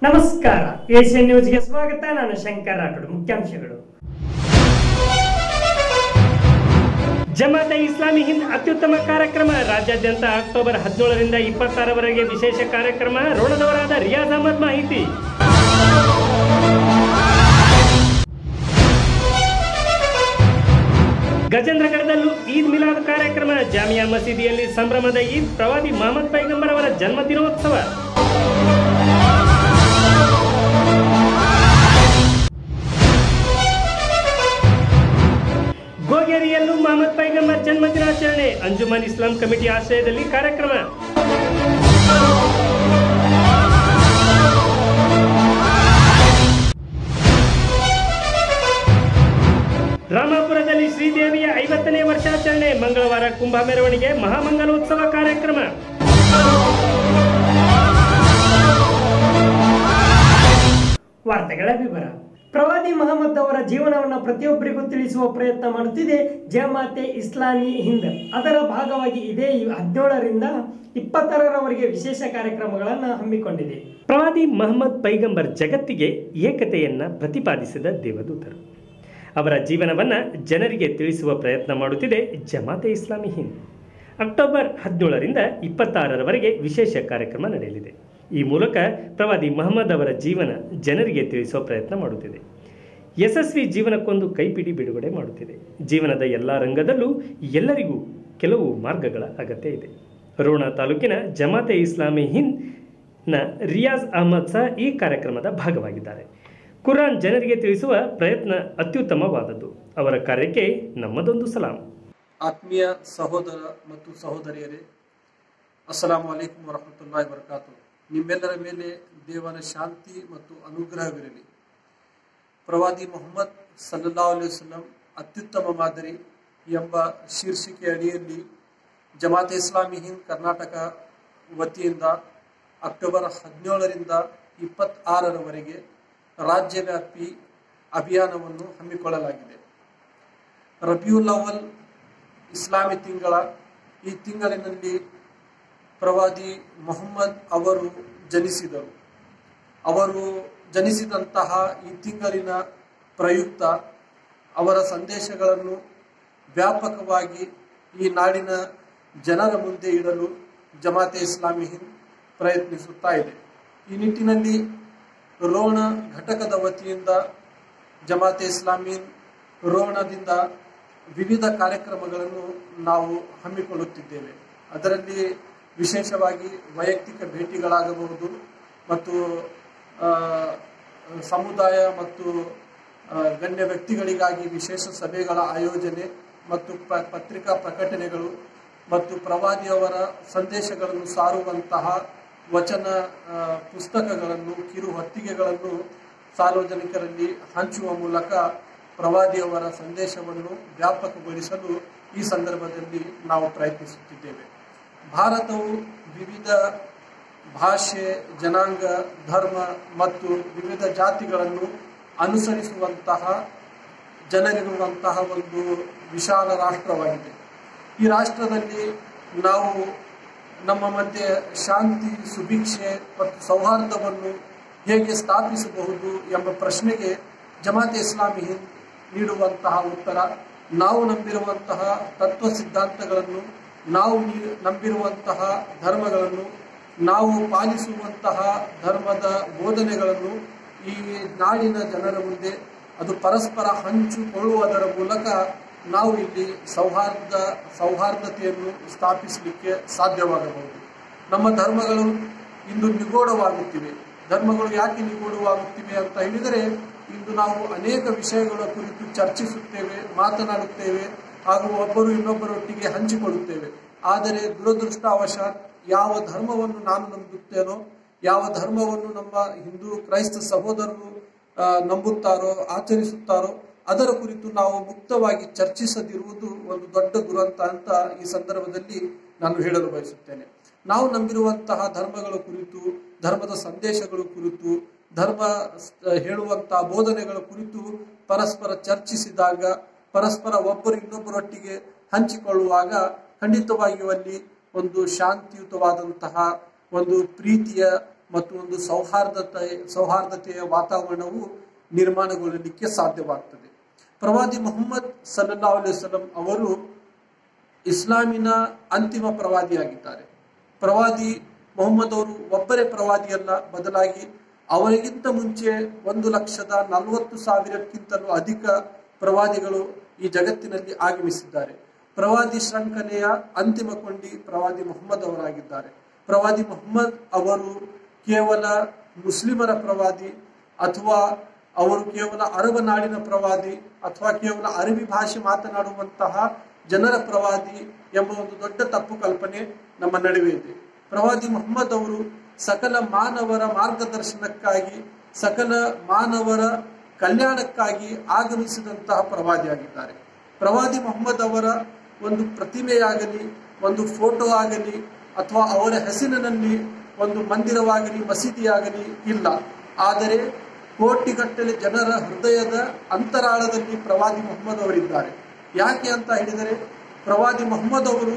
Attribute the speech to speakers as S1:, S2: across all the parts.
S1: ನಮಸ್ಕಾರ ಏಷ್ಯನ್ ನ್ಯೂಸ್ಗೆ ಸ್ವಾಗತ ನಾನು ಶಂಕರ್ ರಾಠೋಡ್ ಮುಖ್ಯಾಂಶಗಳು ಜಮಾತೆ ಇಸ್ಲಾಮಿ ಹಿಂದ್ ಅತ್ಯುತ್ತಮ ಕಾರ್ಯಕ್ರಮ ರಾಜ್ಯಾದ್ಯಂತ ಅಕ್ಟೋಬರ್ ಹದಿನೇಳರಿಂದ ಇಪ್ಪತ್ತಾರವರೆಗೆ ವಿಶೇಷ ಕಾರ್ಯಕ್ರಮ ರೋಣದವರಾದ ರಿಯಾಜ್ ಅಹಮದ್ ಮಾಹಿತಿ ಗಜೇಂದ್ರಗಢದಲ್ಲೂ ಈದ್ ಮಿಲಾದ್ ಕಾರ್ಯಕ್ರಮ ಜಾಮಿಯಾ ಮಸೀದಿಯಲ್ಲಿ ಸಂಭ್ರಮದ ಈದ್ ಪ್ರವಾದಿ ಮಹಮ್ಮದ್ ಪೈಗಂಬರ್ ಅವರ ಜನ್ಮ ದಿನೋತ್ಸವ ಗೋಗೇರಿಯಲ್ಲೂ ಮಹಮ್ಮದ್ ಪೈಗಂಬರ್ ಜನ್ಮ ದಿನಾಚರಣೆ ಅಂಜುಮನ್ ಇಸ್ಲಾಂ ಕಮಿಟಿ ಆಶ್ರಯದಲ್ಲಿ ಕಾರ್ಯಕ್ರಮ ರಾಮಾಪುರದಲ್ಲಿ ಶ್ರೀದೇವಿಯ ಐವತ್ತನೇ ವರ್ಷಾಚರಣೆ ಮಂಗಳವಾರ ಕುಂಭ ಮೆರವಣಿಗೆ ಮಹಾಮಂಗಲೋತ್ಸವ ಕಾರ್ಯಕ್ರಮ ವಾರ್ತೆಗಳ ವಿವರ ಪ್ರವಾದಿ ಮಹಮ್ಮದ್ ಅವರ ಜೀವನವನ್ನು ಪ್ರತಿಯೊಬ್ಬರಿಗೂ ತಿಳಿಸುವ ಪ್ರಯತ್ನ ಮಾಡುತ್ತಿದೆ ಜಮಾತೆ ಇಸ್ಲಾಮಿ ಹಿಂದ್ ಅದರ ಭಾಗವಾಗಿ ಇದೇ ಹದಿನೇಳರಿಂದ ಇಪ್ಪತ್ತಾರರವರೆಗೆ ವಿಶೇಷ ಕಾರ್ಯಕ್ರಮಗಳನ್ನು ಹಮ್ಮಿಕೊಂಡಿದೆ ಪ್ರವಾದಿ ಮಹಮ್ಮದ್ ಪೈಗಂಬರ್ ಜಗತ್ತಿಗೆ ಏಕತೆಯನ್ನ ಪ್ರತಿಪಾದಿಸಿದ ದೇವದೂತರು ಅವರ ಜೀವನವನ್ನ ಜನರಿಗೆ ತಿಳಿಸುವ ಪ್ರಯತ್ನ ಮಾಡುತ್ತಿದೆ ಜಮಾತೆ ಇಸ್ಲಾಮಿ ಹಿಂದ್ ಅಕ್ಟೋಬರ್ ಹದಿನೇಳರಿಂದ ಇಪ್ಪತ್ತಾರರವರೆಗೆ ವಿಶೇಷ ಕಾರ್ಯಕ್ರಮ ನಡೆಯಲಿದೆ ಈ ಮೂಲಕ ಪ್ರವಾದಿ ಮಹಮ್ಮದ್ ಅವರ ಜೀವನ ಜನರಿಗೆ ತಿಳಿಸುವ ಪ್ರಯತ್ನ ಮಾಡುತ್ತಿದೆ ಯಶಸ್ವಿ ಜೀವನಕ್ಕೊಂದು ಕೈಪಿಡಿ ಬಿಡುಗಡೆ ಮಾಡುತ್ತಿದೆ ಜೀವನದ ಎಲ್ಲ ರಂಗದಲ್ಲೂ ಎಲ್ಲರಿಗೂ ಕೆಲವು ಮಾರ್ಗಗಳ ಅಗತ್ಯ ಇದೆ ರೋಣ ತಾಲೂಕಿನ ಜಮಾತೆ ಇಸ್ಲಾಮಿ ಹಿಂದ್ನ ರಿಯಾಜ್ ಅಹಮದ್ ಸಹ ಈ ಕಾರ್ಯಕ್ರಮದ ಭಾಗವಾಗಿದ್ದಾರೆ ಕುರಾನ್ ಜನರಿಗೆ ತಿಳಿಸುವ ಪ್ರಯತ್ನ ಅತ್ಯುತ್ತಮವಾದದ್ದು ಅವರ ಕಾರ್ಯಕ್ಕೆ ನಮ್ಮದೊಂದು ಸಲಾಂ
S2: ಆತ್ಮೀಯ ಸಹೋದರ ಮತ್ತು ಸಹೋದರಿಯರೇ ಅಸ್ಸಲಾಂ ವಲೈಕುಂ ವರಹಮತುಲ್ಲಾಹಿ ವಬರಕಾತು ನಿಮ್ಮೆಲ್ಲರ ಮೇಲೆ ದೇವರ ಶಾಂತಿ ಮತ್ತು ಅನುಗ್ರಹವಿರಲಿ ಪ್ರವಾದಿ ಮೊಹಮ್ಮದ್ ಸಲ್ಲಲ್ಲಾ ಅಲೈಹಿ ವಸಲ್ಲಂ ಅತ್ಯುತ್ತಮ ಮಾದರಿ ಎಂಬ ಶೀರ್ಷಿಕೆ ಅಡಿಯಲ್ಲಿ ಜಮಾತೆ ಇಸ್ಲಾಮಿ ಹಿಂದ್ ಕರ್ನಾಟಕ ವತಿಯಿಂದ ಅಕ್ಟೋಬರ್ ಹದಿನೇಳರಿಂದ ಇಪ್ಪತ್ತಾರರವರೆಗೆ ರಾಜ್ಯವ್ಯಾಪಿ ಅಭಿಯಾನವನ್ನು ಹಮ್ಮಿಕೊಳ್ಳಲಾಗಿದೆ ರಬಿಯುಲ್ ಅವಲ್ ಇಸ್ಲಾಮಿ ತಿಂಗಳ ಈ ತಿಂಗಳಿನಲ್ಲಿ ಪ್ರವಾದಿ ಮೊಹಮ್ಮದ್ ಅವರು ಜನಿಸಿದರು ಅವರು ಜನಿಸಿದಂತಹ ಈ ತಿಂಗಳಿನ ಪ್ರಯುಕ್ತ ಅವರ ಸಂದೇಶಗಳನ್ನು ವ್ಯಾಪಕವಾಗಿ ಈ ನಾಡಿನ ಜನರ ಮುಂದೆ ಇಡಲು ಜಮಾತೆ ಇಸ್ಲಾಮಿ ಹಿಂದ್ ಪ್ರಯತ್ನಿಸುತ್ತಾ ಇದೆ ಈ ನಿಟ್ಟಿನಲ್ಲಿ ರೋಣ ಘಟಕದ ವತಿಯಿಂದ ಜಮಾತೆ ಇಸ್ಲಾಮಿ ಹಿಂದ್ ರೋಣದಿಂದ ವಿವಿಧ ಕಾರ್ಯಕ್ರಮಗಳನ್ನು ನಾವು ಹಮ್ಮಿಕೊಳ್ಳುತ್ತಿದ್ದೇವೆ ಅದರಲ್ಲಿ ವಿಶೇಷವಾಗಿ ವೈಯಕ್ತಿಕ ಭೇಟಿಗಳಾಗಬಹುದು ಮತ್ತು ಆ, ಸಮುದಾಯ ಮತ್ತು ಆ, ಗಣ್ಯ ವ್ಯಕ್ತಿಗಳಿಗಾಗಿ ವಿಶೇಷ ಸಭೆಗಳ ಆಯೋಜನೆ ಮತ್ತು ಪ ಪತ್ರಿಕಾ ಪ್ರಕಟಣೆಗಳು ಮತ್ತು ಪ್ರವಾದಿಯವರ ಸಂದೇಶಗಳನ್ನು ಸಾರುವಂತಹ ವಚನ ಆ, ಪುಸ್ತಕಗಳನ್ನು ಕಿರು ಹೊತ್ತಿಗೆಗಳನ್ನು ಸಾರ್ವಜನಿಕರಲ್ಲಿ ಹಂಚುವ ಮೂಲಕ ಪ್ರವಾದಿಯವರ ಸಂದೇಶವನ್ನು ವ್ಯಾಪಕಗೊಳಿಸಲು ಈ ಸಂದರ್ಭದಲ್ಲಿ ನಾವು ಪ್ರಯತ್ನಿಸುತ್ತಿದ್ದೇವೆ ಭಾರತವು ವಿವಿಧ ಭಾಷೆ ಜನಾಂಗ ಧರ್ಮ ಮತ್ತು ವಿವಿಧ ಜಾತಿಗಳನ್ನು ಅನುಸರಿಸುವಂತಹ ಜನರಿರುವಂತಹ ಒಂದು ವಿಶಾಲ ರಾಷ್ಟ್ರವಾಗಿದೆ ಈ ರಾಷ್ಟ್ರದಲ್ಲಿ ನಾವು ನಮ್ಮ ಮಧ್ಯೆ ಶಾಂತಿ ಸುಭಿಕ್ಷೆ ಮತ್ತು ಸೌಹಾರ್ದವನ್ನು ಹೇಗೆ ಸ್ಥಾಪಿಸಬಹುದು ಎಂಬ ಪ್ರಶ್ನೆಗೆ ಜಮಾತೆ ಇಸ್ಲಾಮಿ ಹಿಂದ್ ನೀಡುವಂತಹ ಉತ್ತರ ನಾವು ನಂಬಿರುವಂತಹ ತತ್ವ ಸಿದ್ಧಾಂತಗಳನ್ನು ನಾವು ನೀ- ನಂಬಿರುವಂತಹ ಧರ್ಮಗಳನ್ನು ನಾವು ಪಾಲಿಸುವಂತಹ ಧರ್ಮದ ಬೋಧನೆಗಳನ್ನು ಈ ನಾಡಿನ ಜನರ ಮುಂದೆ ಅದು ಪರಸ್ಪರ ಹಂಚಿಕೊಳ್ಳುವುದರ ಮೂಲಕ ನಾವು ಇಲ್ಲಿ ಸೌಹಾರ್ದ ಸೌಹಾರ್ದತೆಯನ್ನು ಸ್ಥಾಪಿಸಲಿಕ್ಕೆ ಸಾಧ್ಯವಾಗಬಹುದು ನಮ್ಮ ಧರ್ಮಗಳು ಇಂದು ನಿಗೂಢವಾಗುತ್ತಿವೆ ಧರ್ಮಗಳು ಯಾಕೆ ನಿಗೂಢವಾಗುತ್ತಿವೆ ಅಂತ ಹೇಳಿದರೆ ಇಂದು ನಾವು ಅನೇಕ ವಿಷಯಗಳ ಕುರಿತು ಚರ್ಚಿಸುತ್ತೇವೆ ಮಾತನಾಡುತ್ತೇವೆ ಹಾಗೂ ಒಬ್ಬರು ಇನ್ನೊಬ್ಬರೊಟ್ಟಿಗೆ ಹಂಚಿಕೊಳ್ಳುತ್ತೇವೆ ಆದರೆ ದುರದೃಷ್ಟವಶಾತ್ ಯಾವ ಧರ್ಮವನ್ನು ನಾನು ನಂಬುತ್ತೇನೋ ಯಾವ ಧರ್ಮವನ್ನು ನಮ್ಮ ಹಿಂದೂ ಕ್ರೈಸ್ತ ಸಹೋದರರು ಆ, ನಂಬುತ್ತಾರೋ ಆಚರಿಸುತ್ತಾರೋ ಅದರ ಕುರಿತು ನಾವು ಮುಕ್ತವಾಗಿ ಚರ್ಚಿಸದಿರುವುದು ಒಂದು ದೊಡ್ಡ ದುರಂತ ಅಂತ ಈ ಸಂದರ್ಭದಲ್ಲಿ ನಾನು ಹೇಳಲು ಬಯಸುತ್ತೇನೆ ನಾವು ನಂಬಿರುವಂತಹ ಧರ್ಮಗಳ ಕುರಿತು ಧರ್ಮದ ಸಂದೇಶಗಳ ಕುರಿತು ಧರ್ಮ ಸ- ಹೇಳುವಂತಹ ಬೋಧನೆಗಳ ಕುರಿತು ಪರಸ್ಪರ ಚರ್ಚಿಸಿದಾಗ ಪರಸ್ಪರ ಒಬ್ಬರು ಇನ್ನೊಬ್ಬರೊಟ್ಟಿಗೆ ಹಂಚಿಕೊಳ್ಳುವಾಗ ಖಂಡಿತವಾಗಿಯೂ ಅಲ್ಲಿ ಒಂದು ಶಾಂತಿಯುತವಾದಂತಹ ಒಂದು ಪ್ರೀತಿಯ ಮತ್ತು ಒಂದು ಸೌಹಾರ್ದತೆ ಸೌಹಾರ್ದತೆಯ ವಾತಾವರಣವು ನಿರ್ಮಾಣಗೊಳ್ಳಲಿಕ್ಕೆ ಸಾಧ್ಯವಾಗ್ತದೆ ಪ್ರವಾದಿ ಮೊಹಮ್ಮದ್ ಸಲ್ಲಾ ಅಲೈವಲ್ಲಂ ಅವರು ಇಸ್ಲಾಮಿನ ಅಂತಿಮ ಪ್ರವಾದಿಯಾಗಿದ್ದಾರೆ ಪ್ರವಾದಿ ಮೊಹಮ್ಮದ್ ಅವರು ಒಬ್ಬರೇ ಪ್ರವಾದಿಯಲ್ಲ ಬದಲಾಗಿ ಅವರಿಗಿಂತ ಮುಂಚೆ ಒಂದು ಲಕ್ಷದ ನಲವತ್ತು ಸಾವಿರಕ್ಕಿಂತಲೂ ಅಧಿಕ ಪ್ರವಾದಿಗಳು ಈ ಜಗತ್ತಿನಲ್ಲಿ ಆಗಮಿಸಿದ್ದಾರೆ ಪ್ರವಾದಿ ಶೃಂಖಲೆಯ ಅಂತಿಮ ಕೊಂಡಿ ಪ್ರವಾದಿ ಮೊಹಮ್ಮದ್ ಅವರಾಗಿದ್ದಾರೆ ಪ್ರವಾದಿ ಮೊಹಮ್ಮದ್ ಅವರು ಕೇವಲ ಮುಸ್ಲಿಮರ ಪ್ರವಾದಿ ಅಥವಾ ಅವರು ಕೇವಲ ಅರಬ ನಾಡಿನ ಪ್ರವಾದಿ ಅಥವಾ ಕೇವಲ ಅರಬಿ ಭಾಷೆ ಮಾತನಾಡುವಂತಹ ಜನರ ಪ್ರವಾದಿ ಎಂಬ ಒಂದು ದೊಡ್ಡ ತಪ್ಪು ಕಲ್ಪನೆ ನಮ್ಮ ನಡುವೆ ಇದೆ ಪ್ರವಾದಿ ಮೊಹಮ್ಮದ್ ಅವರು ಸಕಲ ಮಾನವರ ಮಾರ್ಗದರ್ಶನಕ್ಕಾಗಿ ಸಕಲ ಮಾನವರ ಕಲ್ಯಾಣಕ್ಕಾಗಿ ಆಗಮಿಸಿದಂತಹ ಪ್ರವಾದಿಯಾಗಿದ್ದಾರೆ ಪ್ರವಾದಿ ಮೊಹಮ್ಮದ್ ಅವರ ಒಂದು ಪ್ರತಿಮೆಯಾಗಲಿ ಒಂದು ಫೋಟೋ ಆಗಲಿ ಅಥವಾ ಅವರ ಹೆಸರಿನಲ್ಲಿ ಒಂದು ಮಂದಿರವಾಗಲಿ ಮಸೀದಿಯಾಗಲಿ ಇಲ್ಲ ಆದರೆ ಕೋಟಿಗಟ್ಟಲೆ ಜನರ ಹೃದಯದ ಅಂತರಾಳದಲ್ಲಿ ಪ್ರವಾದಿ ಮೊಹಮ್ಮದ್ ಅವರಿದ್ದಾರೆ ಯಾಕೆ ಅಂತ ಹೇಳಿದರೆ ಪ್ರವಾದಿ ಮೊಹಮ್ಮದ್ ಅವರು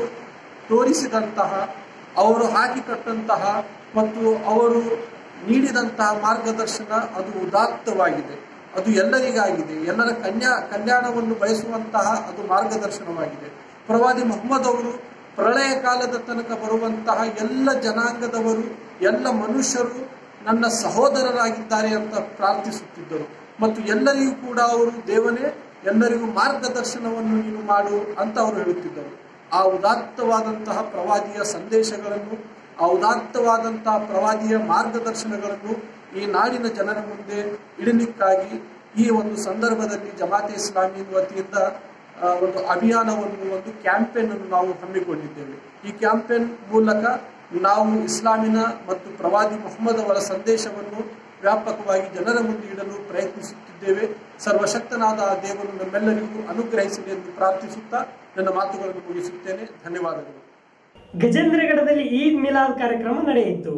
S2: ತೋರಿಸಿದಂತಹ ಅವರು ಹಾಕಿಕೊಟ್ಟಂತಹ ಮತ್ತು ಅವರು ನೀಡಿದಂತಹ ಮಾರ್ಗದರ್ಶನ ಅದು ಉದಾತ್ತವಾಗಿದೆ ಅದು ಎಲ್ಲರಿಗಾಗಿದೆ ಎಲ್ಲರ ಕನ್ಯಾ ಕಲ್ಯಾಣವನ್ನು ಬಯಸುವಂತಹ ಅದು ಮಾರ್ಗದರ್ಶನವಾಗಿದೆ ಪ್ರವಾದಿ ಮೊಹಮ್ಮದ್ ಅವರು ಪ್ರಳಯ ಕಾಲದ ತನಕ ಬರುವಂತಹ ಎಲ್ಲ ಜನಾಂಗದವರು ಎಲ್ಲ ಮನುಷ್ಯರು ನನ್ನ ಸಹೋದರರಾಗಿದ್ದಾರೆ ಅಂತ ಪ್ರಾರ್ಥಿಸುತ್ತಿದ್ದರು ಮತ್ತು ಎಲ್ಲರಿಗೂ ಕೂಡ ಅವರು ದೇವನೇ ಎಲ್ಲರಿಗೂ ಮಾರ್ಗದರ್ಶನವನ್ನು ನೀನು ಮಾಡು ಅಂತ ಅವರು ಹೇಳುತ್ತಿದ್ದರು ಆ ಉದಾತ್ತವಾದಂತಹ ಪ್ರವಾದಿಯ ಸಂದೇಶಗಳನ್ನು ಆ ಉದಾತ್ತವಾದಂತಹ ಪ್ರವಾದಿಯ ಮಾರ್ಗದರ್ಶನಗಳನ್ನು ಈ ನಾಡಿನ ಜನರ ಮುಂದೆ ಇಡಲಿಕ್ಕಾಗಿ ಈ ಒಂದು ಸಂದರ್ಭದಲ್ಲಿ ಜಮಾತೆ ಇಸ್ಲಾಮಿ ವತಿಯಿಂದ ಆ, ಒಂದು ಅಭಿಯಾನವನ್ನು ಒಂದು ಕ್ಯಾಂಪೇನ್ ಅನ್ನು ನಾವು ಹಮ್ಮಿಕೊಂಡಿದ್ದೇವೆ ಈ ಕ್ಯಾಂಪೇನ್ ಮೂಲಕ ನಾವು ಇಸ್ಲಾಮಿನ ಮತ್ತು ಪ್ರವಾದಿ ಮೊಹಮ್ಮದ್ ಅವರ ಸಂದೇಶವನ್ನು ವ್ಯಾಪಕವಾಗಿ ಜನರ ಮುಂದೆ ಇಡಲು ಪ್ರಯತ್ನಿಸುತ್ತಿದ್ದೇವೆ ಸರ್ವಶಕ್ತನಾದ ಆ ದೇವರು ನಮ್ಮೆಲ್ಲರಿಗೂ ಅನುಗ್ರಹಿಸಲಿ ಎಂದು ಪ್ರಾರ್ಥಿಸುತ್ತಾ ನನ್ನ ಮಾತುಗಳನ್ನು ಮುಗಿಸುತ್ತೇನೆ ಧನ್ಯವಾದಗಳು
S1: ಗಜೇಂದ್ರಗಢದಲ್ಲಿ ಈದ್ ಮಿಲಾದ್ ಕಾರ್ಯಕ್ರಮ ನಡೆಯಿತು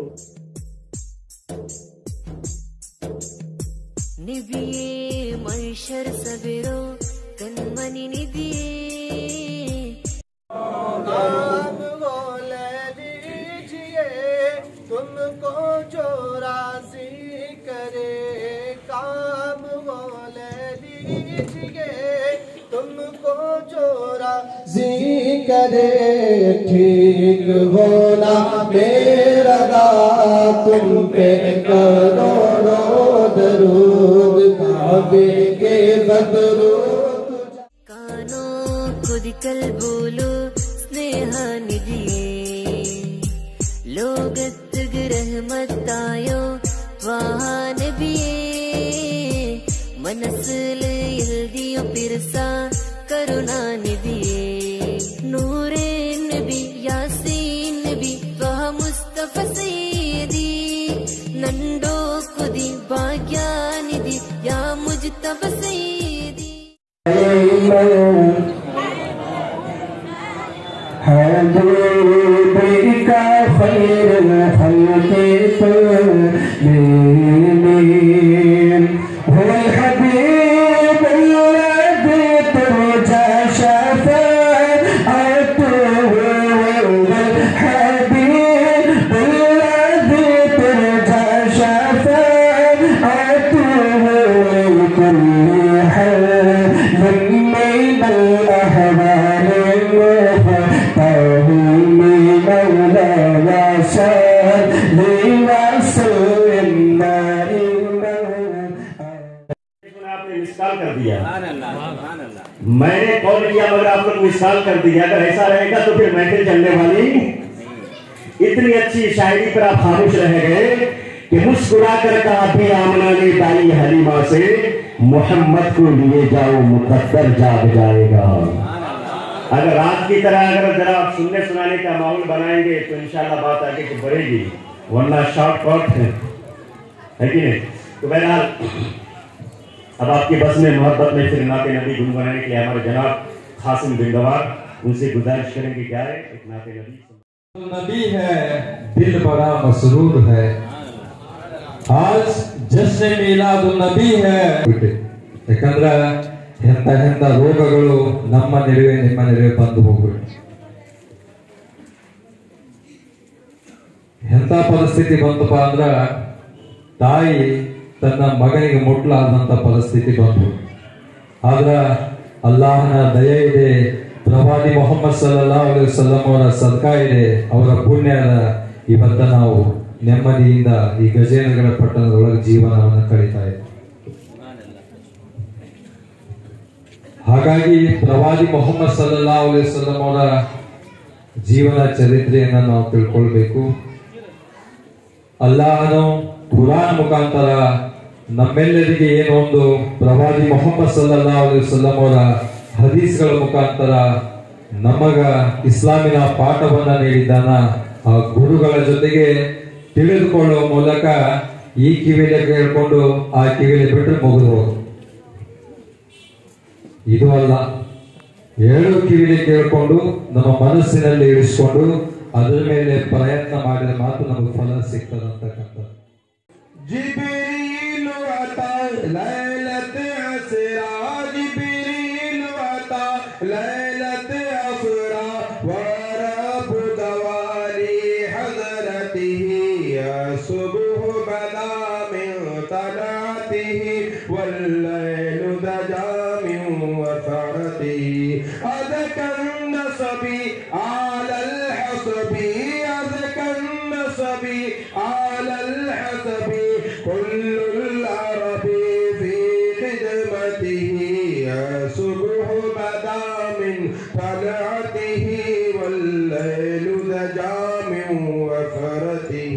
S3: ನಿಧಿಯೇ ಮೈಷರ್ ಸಬಿರೋ ಕಣ್ಮನಿ ನಿಧಿಯೇ
S4: काम वो ले लीजिए तुमको जो राजी करे काम वो ले लीजिए तुमको जो राजी करे ठीक होना मेरा दा तुम पे करोड़ों दरूद काबे के बदरू
S3: ಕಾನೋ ಕುದಿಕಲ್ ಬೋಲು ಸ್ನೇಹ ನಿಧಿಯೇ ലോകത്തുക റഹ്മത്തായോ വാനബിയേ മനസ്സിൽ എഴുതിയോ പിറസ കരുണാനിധിയേ നൂറേ നബി യാസീൻ നബി ത്വഹ മുസ്തഫ സയ്യിദി നണ്ടോ കുതി ഭാഗ്യാനിധി യാ മുജ്തബ സയ്യിദി
S4: حبيبك خير الخلق كلهم هو الحبيب الذي ترجى شفاعته هو الحبيب الذي ترجى شفاعته لكل حال من الأحوال المختارين مولانا صل وسلم دائما
S5: आपने मिसकाल कर दिया मैंने कॉल किया मगर आपने मिसकाल कर दिया अगर ऐसा रहेगा तो फिर महफिल चलने वाली इतनी अच्छी शायरी पर आप खामोश रह गए कि मुस्कुरा कर कहा भी आमना ने दाई हलीमा से मोहम्मद को लिए जाओ मुकद्दर जाग जाएगा अगर रात की तरह अगर जरा आप सुनने सुनाने का माहौल बनाएंगे तो इंशाल्लाह बात आगे की बढ़ेगी वरना शॉर्ट कट है है कि नहीं तो बहरहाल अब आपकी बस में मोहब्बत में फिर नाते नबी गुनगुनाने के लिए हमारे जनाब हासिम बिंदवार उनसे गुजारिश करेंगे क्या है एक नाते नबी
S6: नबी है दिल बड़ा मसरूर है आज ಜಶ್ನ ಮೀಲಾದು ನಬಿ ಹೇ ಯಾಕಂದ್ರ ಎಂತ ಎಂತ ರೋಗಗಳು ನಮ್ಮ ನಡುವೆ ನಿಮ್ಮ ನಡುವೆ ಬಂದು ಹೋಗ್ಬಿಟ್ಟು ಎಂಥ ಪರಿಸ್ಥಿತಿ ಬಂತಪ್ಪ ಅಂದ್ರ ತಾಯಿ ತನ್ನ ಮಗನಿಗೆ ಮುಟ್ಲಾರ್ದಂತ ಪರಿಸ್ಥಿತಿ ಬಂತು ಆದ್ರ ಅಲ್ಲಾಹನ ದಯ ಇದೆ ಪ್ರವಾದಿ ಮೊಹಮ್ಮದ್ ಸಲ್ಲಲ್ಲಾಹು ಅಲೈಹಿ ವಸಲ್ಲಂ ಅವರ ಸದ್ಕಾ ಇದೆ ಅವರ ಪುಣ್ಯದ ಇವತ್ತ ನಾವು ನೆಮ್ಮದಿಯಿಂದ ಈ ಗಜೇಂದ್ರಗಡ ಪಟ್ಟಣದೊಳಗೆ ಜೀವನವನ್ನು ಕಳೀತಾ ಇದ್ದೀವಿ ಹಾಗಾಗಿ ಪ್ರವಾದಿ ಮೊಹಮ್ಮದ್ ಸಲ್ಲಲ್ಲಾಹು ಅಲೈಹಿ ವಸಲ್ಲಂ ಅವರ ಜೀವನ ಚರಿತ್ರೆಯನ್ನ ನಾವು ತಿಳ್ಕೊಳ್ಬೇಕು ಅಲ್ಲಾಹನು ಕುರಾನ್ ಮುಖಾಂತರ ನಮ್ಮೆಲ್ಲರಿಗೆ ಏನೋ ಒಂದು ಪ್ರವಾದಿ ಮೊಹಮ್ಮದ್ ಸಲ್ಲಲ್ಲಾಹು ಅಲೈಹಿ ವಸಲ್ಲಂ ಅವರ ಹದೀಸ್ಗಳ ಮುಖಾಂತರ ನಮಗ ಇಸ್ಲಾಮಿನ ಪಾಠವನ್ನ ನೀಡಿದ್ದಾನ ಆ ಗುರುಗಳ ಜೊತೆಗೆ ತಿಳಿದುಕೊಳ್ಳುವ ಮೂಲಕ ಈ ಕಿವಿಲೆ ಕೇಳ್ಕೊಂಡು ಆ ಕಿವಿಲೆ ಬಿಟ್ಟರೆ ಮುಗಿದು ಹೋಗುದು ಇದು ಅಲ್ಲ ಏಳು ಕಿವಿಲಿ ಕೇಳಿಕೊಂಡು ನಮ್ಮ ಮನಸ್ಸಿನಲ್ಲಿ ಇಳಿಸ್ಕೊಂಡು ಅದರ ಮೇಲೆ ಪ್ರಯತ್ನ ಮಾಡಿದ್ರೆ ಮಾತ್ರ ನಮಗೆ ಫಲ ಸಿಗ್ತದಂತಕ್ಕಂಥದ್ದು
S4: جبريل أتى ليلة أسرى جبريل أتى ليلة أسرى ورب دوالي حضرته الصبح بدا من طلعته والليل دجى من وفرته أذكى النصب على الحصب أذكى النصب على الحسب كل العرب في خدمته الصبح بدا من طلعته والليل دجى من وفرته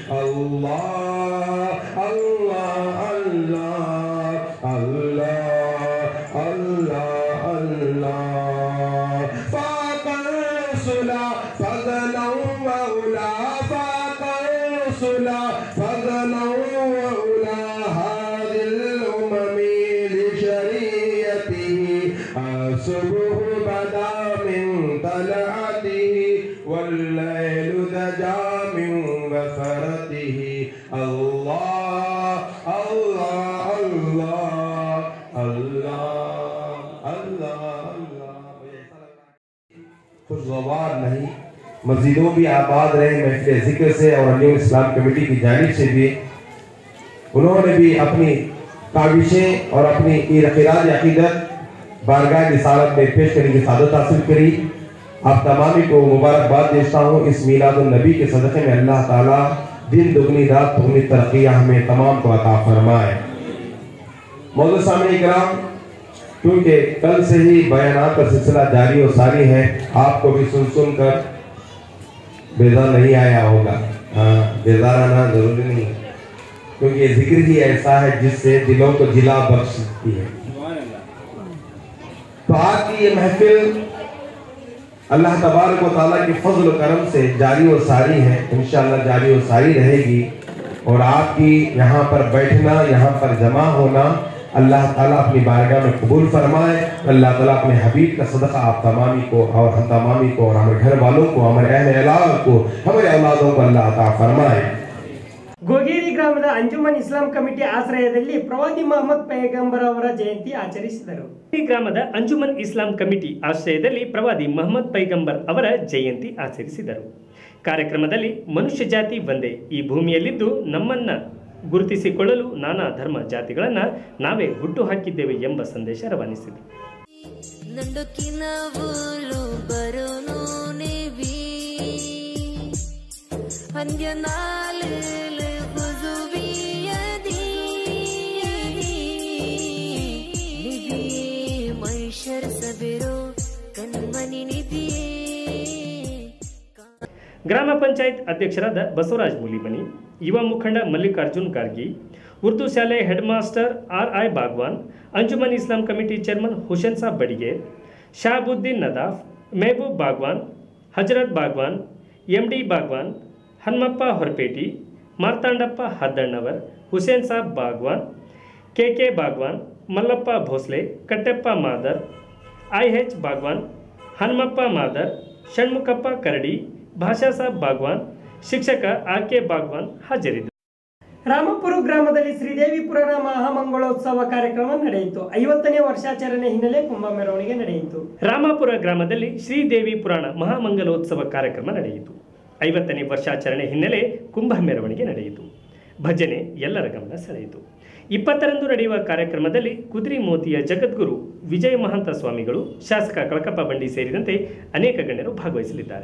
S4: الله الله الله الله الله الله فاق الرسل فضلا وأولى فاق الرسل فضلا وأولى هذه الأمم لشريعته الصبح بدا من طلعته والليل دجى من بفرته الله الله الله الله الله الله खुशगवार नहीं मस्जिदों भी आबाद रहे महफिल जिक्र से और अली इस्लाम कमेटी की जानिब से भी उन्होंने भी अपनी काविशें और अपनी इराद अकीदत बारगाह रिसालत में पेश करने की सादत हासिल करी आप तमामी को मुबारकबाद देता हूँ इस मीलाद नबी के सदक़े में अल्लाह ताला दिन दुगनी रात दुगनी तरक्या हमें तमाम को अता फरमाए मौजूद सामने कराम क्योंकि कल से ही बयानात का सिलसिला जारी और सारी है आपको भी सुन सुन कर बेजार नहीं आया होगा हाँ बेजार आना जरूरी नहीं है क्योंकि ये जिक्र ही ऐसा है जिससे दिलों को जिला बख्शती है तो आज की ये महफिल अल्लाह तबारक व ताला के फजल करम से जारी और सारी है इंशाल्लाह जारी और सारी रहेगी और आपकी यहाँ पर बैठना यहाँ पर जमा होना अल्लाह ताला अपनी बारगाह में कबूल फरमाए अल्लाह ताला अपने हबीब का सदका आप तमामी को और हम तमामी को और हमारे घर वालों को हमारे अहल अलाव को हमारे औलादों को अल्लाह अता फरमाए
S1: ಗೋಗೇರಿ ಗ್ರಾಮದ ಅಂಜುಮನ್ ಇಸ್ಲಾಂ ಕಮಿಟಿ ಆಶ್ರಯದಲ್ಲಿ ಪ್ರವಾದಿ ಮೊಹಮ್ಮದ್ ಪೈಗಂಬರ್ ಅವರ ಜಯಂತಿ ಆಚರಿಸಿದರು
S7: ಈ ಗ್ರಾಮದ ಅಂಜುಮನ್ ಇಸ್ಲಾಂ ಕಮಿಟಿ ಆಶ್ರಯದಲ್ಲಿ ಪ್ರವಾದಿ ಮಹಮ್ಮದ್ ಪೈಗಂಬರ್ ಅವರ ಜಯಂತಿ ಆಚರಿಸಿದರು ಕಾರ್ಯಕ್ರಮದಲ್ಲಿ ಮನುಷ್ಯ ಜಾತಿ ಒಂದೇ ಈ ಭೂಮಿಯಲ್ಲಿದ್ದು ನಮ್ಮನ್ನ ಗುರುತಿಸಿಕೊಳ್ಳಲು ನಾನಾ ಧರ್ಮ ಜಾತಿಗಳನ್ನ ನಾವೇ ಹುಟ್ಟು ಹಾಕಿದ್ದೇವೆ ಎಂಬ ಸಂದೇಶ ರವಾನಿಸಿದೆ
S3: ನಂಡೊಕ್ಕಿನ ಊಲು ಬರೋನು ನೆವಿ ಅಂದ್ಯ ನಾಲು ಬುಜುವಿಯದಿ ನಿಧಿಯೇ ಮೈಷರ್ ಸಬಿರೋ ಕಣ್ಮನಿ ನಿಧಿಯೇ
S7: ಗ್ರಾಮ ಪಂಚಾಯತ್ ಅಧ್ಯಕ್ಷರಾದ ಬಸವರಾಜ್ ಮುಲಿಮನಿ ಯುವ ಮುಖಂಡ ಮಲ್ಲಿಕಾರ್ಜುನ್ ಗಾರ್ಗಿ ಉರ್ದು ಶಾಲೆ head master R I Bagwan Anjuman Islam committee chairman Hussain Sab Badiger Shabuddin Nadaf Mehboob Bagwan Hazrat Bagwan M D Bagwan Hanmappa Horapeti Martandappa Haddannavar Hussain Sab Bagwan K K Bagwan Mallappa Bhosle Katteppa Madar I H Bagwan Hanumappa Madar Shanmukhappa Karadi Basha Sab Bagwan ಶಿಕ್ಷಕ ಆರ್ ಕೆ ಬಾಗ್ವಾನ್ ಹಾಜರಿದ್ದರು
S1: ರಾಮಪುರ ಗ್ರಾಮದಲ್ಲಿ ಶ್ರೀದೇವಿ ಪುರಾಣ ಮಹಾಮಂಗಳೋತ್ಸವ ಕಾರ್ಯಕ್ರಮ ನಡೆಯಿತು ಐವತ್ತನೇ ವರ್ಷಾಚರಣೆ ಹಿನ್ನೆಲೆ ಕುಂಭ ಮೆರವಣಿಗೆ ನಡೆಯಿತು
S7: ರಾಮಾಪುರ ಗ್ರಾಮದಲ್ಲಿ ಶ್ರೀದೇವಿ ಪುರಾಣ ಮಹಾಮಂಗಲೋತ್ಸವ ಕಾರ್ಯಕ್ರಮ ನಡೆಯಿತು ಐವತ್ತನೇ ವರ್ಷಾಚರಣೆ ಹಿನ್ನೆಲೆ ಕುಂಭ ಮೆರವಣಿಗೆ ನಡೆಯಿತು ಭಜನೆ ಎಲ್ಲರ ಗಮನ ಸೆಳೆಯಿತು ಇಪ್ಪತ್ತರಂದು ನಡೆಯುವ ಕಾರ್ಯಕ್ರಮದಲ್ಲಿ ಕುದುರೆ ಮೋತಿಯ ಜಗದ್ಗುರು ವಿಜಯ ಮಹಂತ ಸ್ವಾಮಿಗಳು ಶಾಸಕ ಕಳಕಪ್ಪ ಬಂಡಿ ಸೇರಿದಂತೆ ಅನೇಕ ಗಣ್ಯರು ಭಾಗವಹಿಸಲಿದ್ದಾರೆ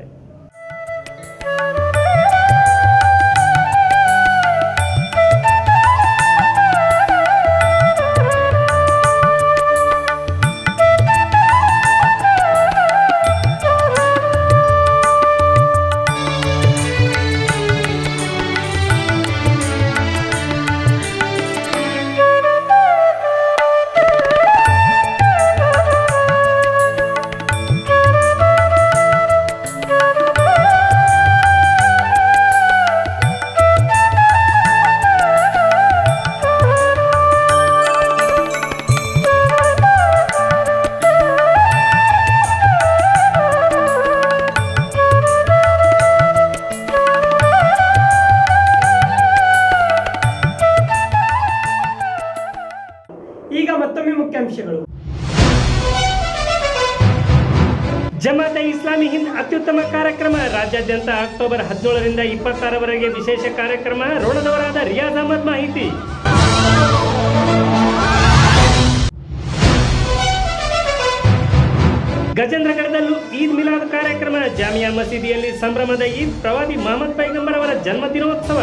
S1: ಈಗ ಮತ್ತೊಮ್ಮೆ ಮುಖ್ಯಾಂಶಗಳು
S7: ಜಮಾತೆ ಇಸ್ಲಾಮಿ ಹಿಂದ್ ಅತ್ಯುತ್ತಮ ಕಾರ್ಯಕ್ರಮ ರಾಜ್ಯಾದ್ಯಂತ ಅಕ್ಟೋಬರ್ ಹದಿನೇಳರಿಂದ ಇಪ್ಪತ್ತಾರವರೆಗೆ ವಿಶೇಷ ಕಾರ್ಯಕ್ರಮ ರೋಣದವರಾದ ರಿಯಾಜ್ ಅಹಮದ್ ಮಾಹಿತಿ ಗಜೇಂದ್ರಗಢದಲ್ಲೂ ಈದ್ ಮಿಲಾದ್ ಕಾರ್ಯಕ್ರಮ ಜಾಮಿಯಾ ಮಸೀದಿಯಲ್ಲಿ ಸಂಭ್ರಮದ ಈದ್ ಪ್ರವಾದಿ ಮಹಮ್ಮದ್ ಪೈಗಂಬರ್ ಅವರ ಜನ್ಮ ದಿನೋತ್ಸವ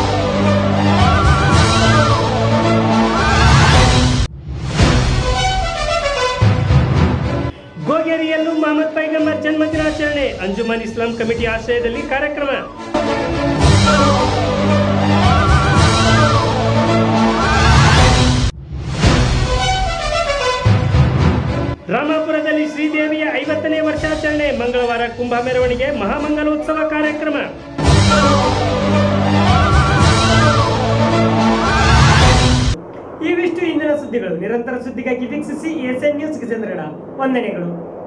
S7: ಗೋಗೇರಿಯಲ್ಲೂ ಮಹಮ್ಮದ್ ಪೈಗಂಬರ್ ಜನ್ಮ ದಿನಾಚರಣೆ ಅಂಜುಮನ್ ಇಸ್ಲಾಂ ಕಮಿಟಿ ಆಶ್ರಯದಲ್ಲಿ ಕಾರ್ಯಕ್ರಮ ರಾಮಾಪುರದಲ್ಲಿ ಶ್ರೀದೇವಿಯ ಐವತ್ತನೇ ವರ್ಷಾಚರಣೆ ಮಂಗಳವಾರ ಕುಂಭ ಮೆರವಣಿಗೆ ಮಹಾಮಂಗಲೋತ್ಸವ ಕಾರ್ಯಕ್ರಮ
S1: ಇವಿಷ್ಟು ಇಂದಿನ ಸುದ್ದಿಗಳು ನಿರಂತರ ಸುದ್ದಿಗಾಗಿ ವೀಕ್ಷಿಸಿ ಎಸ್ ಎನ್ ನ್ಯೂಸ್ ಗಜೇಂದ್ರಗಡ ವಂದನೆಗಳು